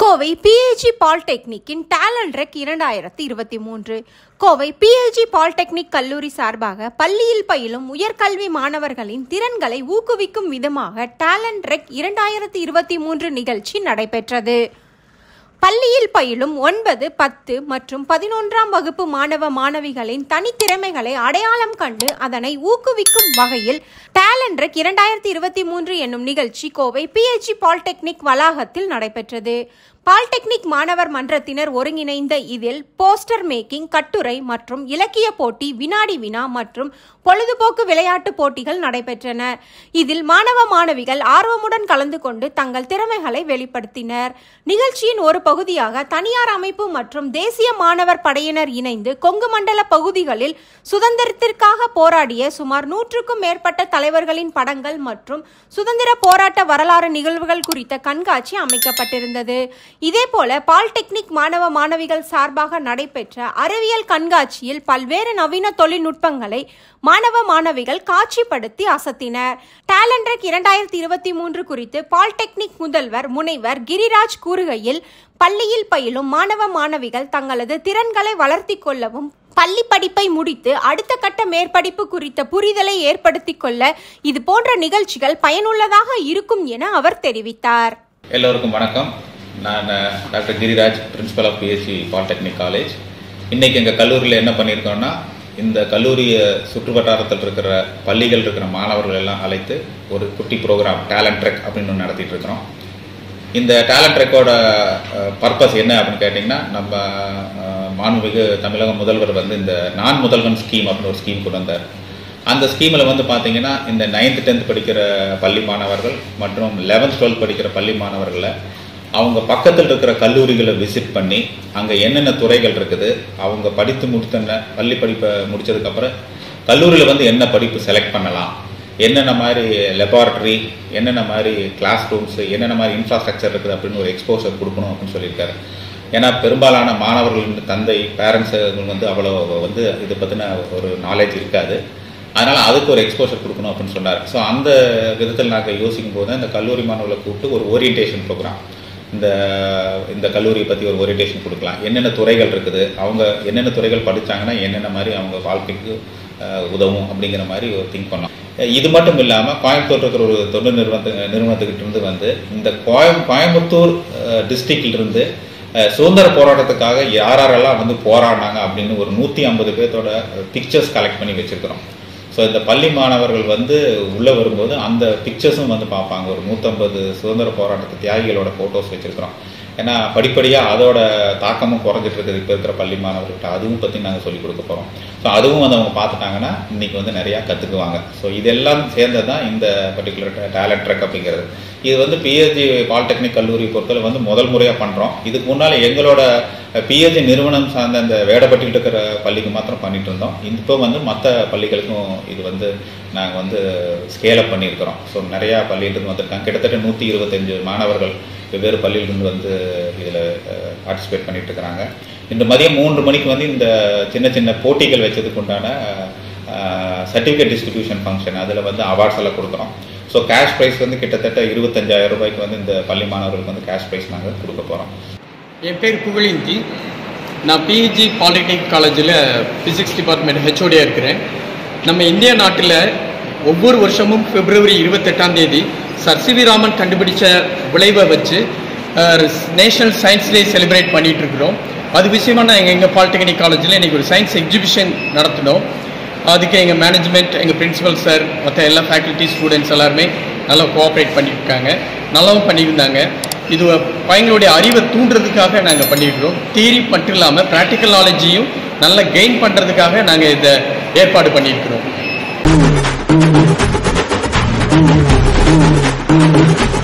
Kovai PHC பாலிடெக்னிக்கின் talent rec இரண்டாயிரத்தி இருபத்தி மூன்று கோவை பிஹெச்சி பாலிடெக்னிக் கல்லூரி சார்பாக பள்ளியில் பயிலும் உயர்கல்வி மாணவர்களின் திறன்களை ஊக்குவிக்கும் விதமாக டேலண்ட் ரெக் இரண்டாயிரத்தி இருபத்தி மூன்று நிகழ்ச்சி நடைபெற்றது பள்ளியில் பயிலும் ஒன்பது பத்து மற்றும் பதினொன்றாம் வகுப்பு மாணவ மாணவிகளின் தனித்திறமைகளை அடையாளம் கண்டு அதனை ஊக்குவிக்கும் வகையில் டேலண்ட் ரெக் இரண்டாயிரத்தி இருபத்தி மூன்று என்னும் நிகழ்ச்சி கோவை பிஹெச்சி பாலிடெக்னிக் வளாகத்தில் நடைபெற்றது பாலிடெக்னிக் மாணவர் மன்றத்தினர் ஒருங்கிணைந்த இதில் போஸ்டர் மேக்கிங் கட்டுரை மற்றும் இலக்கிய போட்டி வினாடி வினா மற்றும் பொழுதுபோக்கு விளையாட்டு போட்டிகள் நடைபெற்றன இதில் மாணவ மாணவிகள் ஆர்வமுடன் கலந்து கொண்டு தங்கள் திறமைகளை வெளிப்படுத்தினர் நிகழ்ச்சியின் ஒரு பகுதியாக தனியார் அமைப்பு மற்றும் தேசிய மாணவர் படையினர் இணைந்து கொங்கு மண்டல பகுதிகளில் சுதந்திரத்திற்காக போராடிய சுமார் நூற்றுக்கும் மேற்பட்ட தலைவர்களின் படங்கள் மற்றும் சுதந்திர போராட்ட வரலாறு நிகழ்வுகள் குறித்த கண்காட்சி அமைக்கப்பட்டிருந்தது இதேபோல பாலிடெக்னிக் மாணவ மாணவிகள் சார்பாக நடைபெற்ற அறிவியல் கண்காட்சியில் பல்வேறு நவீன தொழில்நுட்பங்களை மாணவ மாணவிகள் காட்சிப்படுத்தி அசத்தினர் டேலண்ட்ரெக் இரண்டாயிரத்தி இருபத்தி மூன்று குறித்து பாலிடெக்னிக் முதல்வர் முனைவர் கிரிராஜ் கூறுகையில் பள்ளியில் பயிலும் மாணவ மாணவிகள் தங்களது திறன்களை வளர்த்தி கொள்ளவும் பள்ளி படிப்பை முடித்து அடுத்த கட்ட மேற்படிப்பு குறித்த புரிதலை ஏற்படுத்திக் கொள்ள இது போன்ற நிகழ்ச்சிகள் பயனுள்ளதாக இருக்கும் என அவர் தெரிவித்தார் எல்லோருக்கும் வணக்கம் நான் அஹ், doctor Giriraj principal of PSC polytechnic college இன்னைக்கு எங்கள் கல்லூரியில் என்ன பண்ணியிருக்கோம்னா இந்த கல்லூரியை சுற்று வட்டாரத்தில் இருக்கிற பள்ளிகள் இருக்கிற மாணவர்கள் எல்லாம் அழைத்து ஒரு குட்டி ப்ரோக்ராம் டேலண்ட் ட்ரெக் அப்படின்னு ஒன்று நடத்திட்டு இருக்கிறோம் இந்த டேலண்ட் ட்ரெக்கோட பர்பஸ் என்ன அப்படின்னு கேட்டிங்கன்னா நம்ம அஹ், மாண்புமிகு தமிழக முதல்வர் வந்து இந்த நான் முதல்வன் ஸ்கீம் அப்படின்னு ஒரு ஸ்கீம் கொண்டு வந்தார் அந்த ஸ்கீமில் வந்து பார்த்தீங்கன்னா இந்த நைன்த் டென்த் படிக்கிற பள்ளி மாணவர்கள் மற்றும் லெவன்த் டுவெல்த் படிக்கிற பள்ளி மாணவர்களை அவங்க பக்கத்தில் இருக்கிற கல்லூரிகளை விசிட் பண்ணி அங்கே என்னென்ன துறைகள் இருக்குது அவங்க படித்து முடித்த பள்ளி படிப்பை முடிச்சதுக்கப்புறம் கல்லூரியில் வந்து என்ன படிப்பு செலக்ட் பண்ணலாம் என்னென்ன மாதிரி லெபார்ட்டரி என்னென்ன மாதிரி கிளாஸ் ரூம்ஸ் என்னென்ன மாதிரி இன்ஃப்ராஸ்ட்ரக்சர் இருக்குது அப்படின்னு ஒரு எக்ஸ்போசர் கொடுக்கணும் அப்படின்னு சொல்லியிருக்காரு ஏன்னா பெரும்பாலான மாணவர்களின் தந்தை பேரண்ட்ஸ் வந்து அவ்வளோ வந்து இதை பற்றின ஒரு நாலேஜ் இருக்காது அதனால் அதுக்கு ஒரு எக்ஸ்போசர் கொடுக்கணும் அப்படின்னு சொன்னார் ஸோ அந்த விதத்தில் நாங்கள் யோசிக்கும் போது இந்த கல்லூரி மாணவர்களை கூப்பிட்டு ஒரு ஓரியன்டேஷன் ப்ரோக்ராம் இந்த இந்த கல்லூரியை பற்றி ஒரு ஓரியன்டேஷன் கொடுக்கலாம் என்னென்ன துறைகள் இருக்குது அவங்க என்னென்ன துறைகள் படித்தாங்கன்னா என்னென்ன மாதிரி அவங்க வாழ்க்கைக்கு அஹ், உதவும் அப்படிங்கிற மாதிரி ஒரு திங்க் பண்ணோம் இது மட்டும் இல்லாமல் கோயம்புத்தூர் இருக்கிற ஒரு தொண்டு நிறுவனத்து நிறுவனத்துக்கிட்ட இருந்து வந்து இந்த கோயம் கோயம்புத்தூர் டிஸ்ட்ரிக்ட்ல இருந்து அஹ், சுதந்திர போராட்டத்துக்காக யார் யாரெல்லாம் வந்து போராடினாங்க அப்படின்னு ஒரு நூற்றி ஐம்பது பேர்த்தோட பிக்சர்ஸ் கலெக்ட் பண்ணி வச்சுருக்கிறோம் ஸோ இந்த பள்ளி மாணவர்கள் வந்து உள்ளே வரும்போது அந்த பிக்சர்ஸும் வந்து பார்ப்பாங்க ஒரு நூற்றம்பது சுதந்திர போராட்டத்து தியாகிகளோட ஃபோட்டோஸ் வச்சுருக்கிறோம் ஏன்னா படிப்படியாக அதோட தாக்கமும் குறைஞ்சிட்டு இருக்குது இப்போ இருக்கிற பள்ளி மாணவர்கள்ட்ட அதுவும் பற்றி நாங்கள் சொல்லிக் கொடுக்க போகிறோம் ஸோ அதுவும் வந்து அவங்க பார்த்துட்டாங்கன்னா இன்னைக்கு வந்து நிறையா கற்றுக்குவாங்க ஸோ இதெல்லாம் சேர்ந்தது தான் இந்த பர்டிகுலர் டேலண்ட் ட்ரெக் அப்படிங்கிறது இது வந்து பிஹெச்டி பாலிடெக்னிக் கல்லூரி பொறுத்தவரை வந்து முதல் முறையாக பண்ணுறோம் இதுக்கு முன்னால் எங்களோட பிஹெச்டி நிறுவனம் சார்ந்த அந்த வேடப்பட்டிட்டு இருக்கிற பள்ளிக்கு மாத்திரம் பண்ணிட்டு இருந்தோம் இப்போ வந்து மற்ற பள்ளிகளுக்கும் இது வந்து நாங்கள் வந்து ஸ்கேல் அப் பண்ணியிருக்கிறோம் ஸோ நிறையா பள்ளியிலிருந்து வந்திருக்காங்க கிட்டத்தட்ட நூற்றி இருபத்தஞ்சு மாணவர்கள் வெவ்வேறு பள்ளியிலிருந்து வந்து இதில் பார்ட்டிசிபேட் பண்ணிட்டு இருக்கிறாங்க இந்த மதியம் மூன்று மணிக்கு வந்து இந்த சின்ன சின்ன போட்டிகள் வச்சதுக்கு உண்டான சர்டிஃபிகேட் டிஸ்ட்ரிபியூஷன் ஃபங்க்ஷன் அதில் வந்து அவார்ட்ஸ் எல்லாம் கொடுக்குறோம் ஸோ கேஷ் ப்ரைஸ் வந்து கிட்டத்தட்ட இருபத்தஞ்சாயிரம் ரூபாய்க்கு வந்து இந்த பள்ளி மாணவர்களுக்கு வந்து கேஷ் ப்ரைஸ் நாங்கள் கொடுக்க போகிறோம் என் பேர் புகழிந்தி நான் பிஹெச்சி பாலிடெக்னிக் காலேஜில் ஃபிசிக்ஸ் டிபார்ட்மெண்ட் ஹெச்ஓடியாக இருக்கிறேன் நம்ம இந்திய நாட்டில் ஒவ்வொரு வருஷமும் பிப்ரவரி இருபத்தெட்டாம் தேதி சர் சி வி ராமன் கண்டுபிடிச்ச விளைவை வச்சு நேஷனல் சயின்ஸ் டே செலிப்ரேட் பண்ணிட்டு இருக்கிறோம் அது விஷயமா நான் எங்கள் எங்கள் பாலிடெக்னிக் காலேஜில் இன்றைக்கி ஒரு சயின்ஸ் எக்ஸிபிஷன் நடத்தினோம் அதுக்கு எங்கள் மேனேஜ்மெண்ட் எங்கள் பிரின்சிபல் சார் மற்ற எல்லா ஃபேக்கல்ட்டி ஸ்டூடெண்ட்ஸ் எல்லாருமே நல்லா கோஆப்ரேட் பண்ணியிருக்காங்க நல்லாவும் பண்ணியிருந்தாங்க இது பையங்களுடைய அறிவை தூண்டுறதுக்காக நாங்கள் பண்ணியிருக்கிறோம் தியரி மட்டும் இல்லாமல் ப்ராக்டிக்கல் நாலேஜையும் நல்லா கெயின் பண்ணுறதுக்காக நாங்கள் இதை ஏற்பாடு பண்ணியிருக்கிறோம்